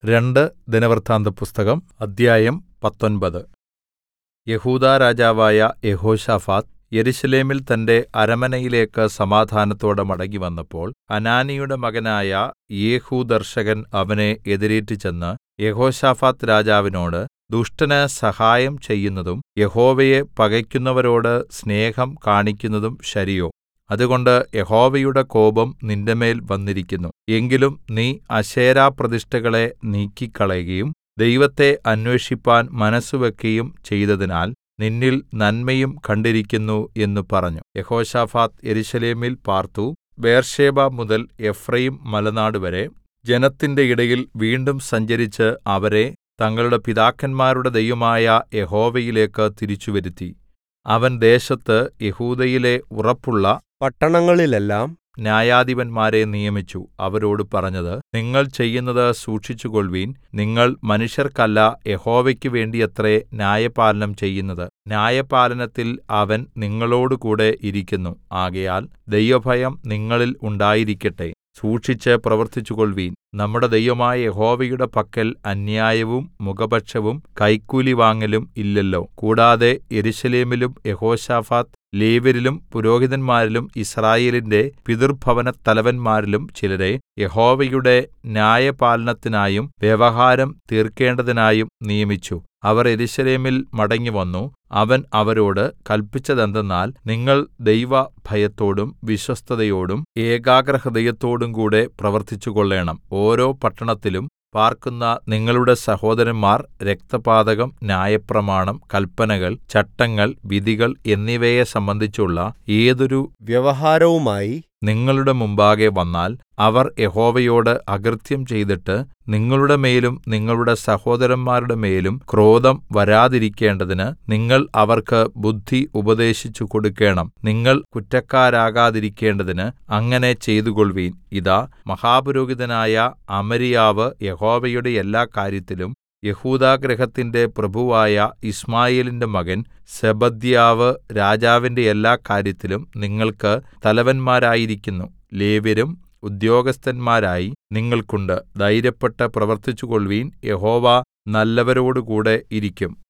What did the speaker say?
രണ്ട് ദിനവൃത്താന്തപുസ്തകം അദ്ധ്യായം പത്തൊമ്പത് യെഹൂദാ രാജാവായ യെഹോശാഫാത്ത് യെരൂശലേമിൽ തന്റെ അരമനയിലേക്ക് സമാധാനത്തോടെ മടങ്ങിവന്നപ്പോൾ ഹനാനിയുടെ മകനായ യേഹൂ ദർശകൻ അവനെ എതിരേറ്റ് ചെന്ന് യെഹോശാഫാത്ത് രാജാവിനോട് ദുഷ്ടന് സഹായം ചെയ്യുന്നതും യഹോവയെ പകയ്ക്കുന്നവരോട് സ്നേഹം കാണിക്കുന്നതും ശരിയോ അതുകൊണ്ട് യഹോവയുടെ കോപം നിന്റെമേൽ വന്നിരിക്കുന്നു എങ്കിലും നീ അശേരാപ്രതിഷ്ഠകളെ നീക്കിക്കളയുകയും ദൈവത്തെ അന്വേഷിപ്പാൻ മനസ്സുവെക്കുകയും ചെയ്തതിനാൽ നിന്നിൽ നന്മയും കണ്ടിരിക്കുന്നു എന്ന് പറഞ്ഞു യെഹോശാഫാത്ത് യെരൂശലേമിൽ പാർത്തു ബേർശേബ മുതൽ എഫ്രയീം മലനാടുവരെ ജനത്തിന്റെ ഇടയിൽ വീണ്ടും സഞ്ചരിച്ച് അവരെ തങ്ങളുടെ പിതാക്കന്മാരുടെ ദൈവമായ യഹോവയിലേക്ക് തിരിച്ചുവരുത്തി അവൻ ദേശത്ത് യെഹൂദയിലെ ഉറപ്പുള്ള പട്ടണങ്ങളിലെല്ലാം ന്യായാധിപന്മാരെ നിയമിച്ചു അവരോട് പറഞ്ഞത് നിങ്ങൾ ചെയ്യുന്നത് സൂക്ഷിച്ചുകൊൾവിൻ നിങ്ങൾ മനുഷ്യർക്കല്ല യഹോവയ്ക്ക് വേണ്ടിയത്രേ ന്യായപാലനം ചെയ്യുന്നത് ന്യായപാലനത്തിൽ അവൻ നിങ്ങളോടുകൂടെ ഇരിക്കുന്നു ആകയാൽ ദൈവഭയം നിങ്ങളിൽ ഉണ്ടായിരിക്കട്ടെ സൂക്ഷിച്ച് പ്രവർത്തിച്ചുകൊൾവിൻ നമ്മുടെ ദൈവമായ യഹോവയുടെ പക്കൽ അന്യായവും മുഖപക്ഷവും കൈക്കൂലി വാങ്ങലും ഇല്ലല്ലോ കൂടാതെ യെരൂശലേമിലും യഹോശാഫാത്ത് ലേവ്യരിലും പുരോഹിതന്മാരിലും യിസ്രായേലിന്റെ പിതൃഭവനത്തലവന്മാരിലും ചിലരെ യഹോവയുടെ ന്യായപാലനത്തിനായും വ്യവഹാരം തീർക്കേണ്ടതിനായും നിയമിച്ചു അവർ യെരൂശലേമിൽ മടങ്ങിവന്നു അവൻ അവരോട് കല്പിച്ചതെന്തെന്നാൽ നിങ്ങൾ ദൈവഭയത്തോടും വിശ്വസ്തതയോടും ഏകാഗ്രഹൃദയത്തോടും കൂടെ പ്രവർത്തിച്ചുകൊള്ളേണം ഓരോ പട്ടണത്തിലും പാർക്കുന്ന നിങ്ങളുടെ സഹോദരന്മാർ രക്തപാതകം ന്യായപ്രമാണം കല്പനകൾ ചട്ടങ്ങൾ വിധികൾ എന്നിവയെ സംബന്ധിച്ചുള്ള ഏതൊരു വ്യവഹാരവുമായി നിങ്ങളുടെ മുമ്പാകെ വന്നാൽ അവർ യഹോവയോട് അകൃത്യം ചെയ്തിട്ട് നിങ്ങളുടെ മേലും നിങ്ങളുടെ സഹോദരന്മാരുടെ മേലും ക്രോധം വരാതിരിക്കേണ്ടതിന് നിങ്ങൾ അവർക്ക് ബുദ്ധി ഉപദേശിച്ചു കൊടുക്കേണം നിങ്ങൾ കുറ്റക്കാരാകാതിരിക്കേണ്ടതിന് അങ്ങനെ ചെയ്തുകൊൾവീൻ ഇതാ മഹാപുരോഹിതനായ അമര്യാവ് യഹോവയുടെ എല്ലാ കാര്യത്തിലും യെഹൂദാഗൃഹത്തിന്റെ പ്രഭുവായ യിശ്മായേലിന്റെ മകൻ സെബദ്യാവ് രാജാവിന്റെ എല്ലാ കാര്യത്തിലും നിങ്ങൾക്ക് തലവന്മാരായിരിക്കുന്നു ലേവ്യരും ഉദ്യോഗസ്ഥന്മാരായി നിങ്ങൾക്കുണ്ട് ധൈര്യപ്പെട്ട് പ്രവർത്തിച്ചുകൊൾവീൻ യഹോവ നല്ലവരോടുകൂടെ ഇരിക്കും